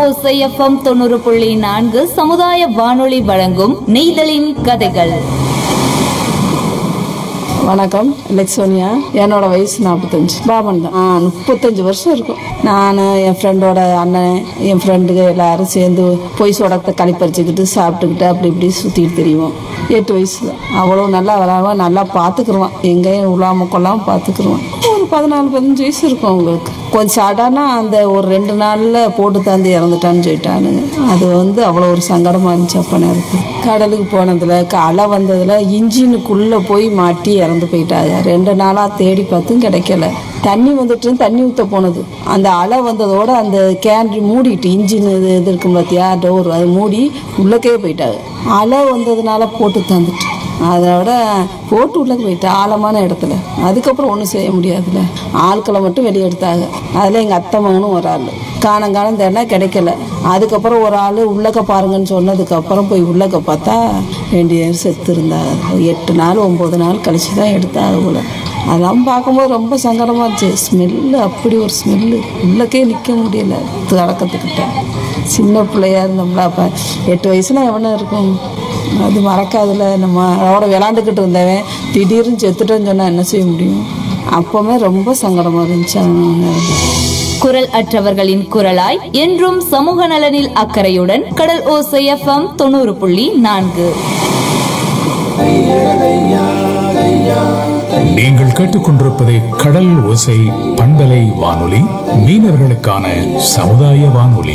ஓசைஎஃப்எம் தொண்ணூறு புள்ளி நான்கு சமுதாய வானொலி வழங்கும் நெய்தலின் கதைகள் வணக்கம் லெக்ஸோனியா என்னோட வயசு நாற்பத்தஞ்சு பாபன் தான் ஆ முப்பத்தஞ்சு வருஷம் இருக்கும் நான் என் ஃப்ரெண்டோட அண்ணன் என் ஃப்ரெண்டுங்க எல்லாரும் சேர்ந்து பொய் சொடத்தை களிப்பறிச்சுக்கிட்டு சாப்பிட்டுக்கிட்டு அப்படி இப்படி சுற்றிட்டு தெரியுவோம் எட்டு வயசு தான் அவ்வளோ நல்லா விளாடுவான் நல்லா பார்த்துக்குருவான் எங்கேயும் உலாம கொள்ளாமல் பார்த்துக்குருவான் ஒரு பதினாலு பதினஞ்சு வயசு இருக்கும் அவங்களுக்கு கொஞ்சம் சடனாக அந்த ஒரு ரெண்டு நாளில் போட்டு தந்து இறந்துட்டான்னு சொல்லிட்டானுங்க அது வந்து அவ்வளோ ஒரு சங்கடமாக இருந்துச்சு அப்போ நேரத்தில் கடலுக்கு போனதில் அலை வந்ததில் இன்ஜினுக்குள்ளே போய் மாட்டி இறந்து போயிட்டாங்க ரெண்டு நாளாக தேடி பார்த்தும் கிடைக்கல தண்ணி வந்துட்டு தண்ணி ஊற்ற போனது அந்த அலை வந்ததோட அந்த கேன் மூடிட்டு இன்ஜின் இது இது இருக்கும் பார்த்தியா டோர் அது மூடி உள்ளக்கே போயிட்டாங்க அலை வந்ததுனால போட்டு தந்துட்டு அதோட போட்டு உள்ள போயிட்டு ஆழமான இடத்துல அதுக்கப்புறம் ஒன்றும் செய்ய முடியாதுல்ல ஆட்களை மட்டும் வெளியே எடுத்தாங்க அதில் எங்கள் அத்தை மகனும் ஒரு ஆள் காணம் காணம் தேடினா கிடைக்கல அதுக்கப்புறம் ஒரு ஆள் உள்ளக்க பாருங்கன்னு சொன்னதுக்கப்புறம் போய் உள்ளக்க பார்த்தா ரெண்டு பேர் செத்து இருந்தாங்க எட்டு நாள் ஒம்பது நாள் கழிச்சு தான் எடுத்தாங்க போல அதெல்லாம் பார்க்கும்போது ரொம்ப சங்கடமாக இருந்துச்சு ஸ்மெல்லு அப்படி ஒரு ஸ்மெல்லு உள்ளக்கே நிற்க முடியல தொடக்கத்துக்கிட்ட சின்ன பிள்ளையா இருந்தோம்ல அப்போ எட்டு வயசுல எவனை இருக்கும் அது மறக்காதுல நம்ம அதோட விளாண்டுக்கிட்டு இருந்தவன் திடீர்னு செத்துட்டேன்னு சொன்னால் என்ன செய்ய முடியும் அப்போவுமே ரொம்ப சங்கடமாக இருந்துச்சு அவங்க குரல் அற்றவர்களின் குரலாய் என்றும் சமூக நலனில் அக்கறையுடன் கடல் ஓசைஎஃப்எம் தொண்ணூறு புள்ளி நான்கு நீங்கள் கேட்டுக்கொண்டிருப்பது கடல் ஓசை பண்பலை வானொலி மீனவர்களுக்கான சமுதாய வானொலி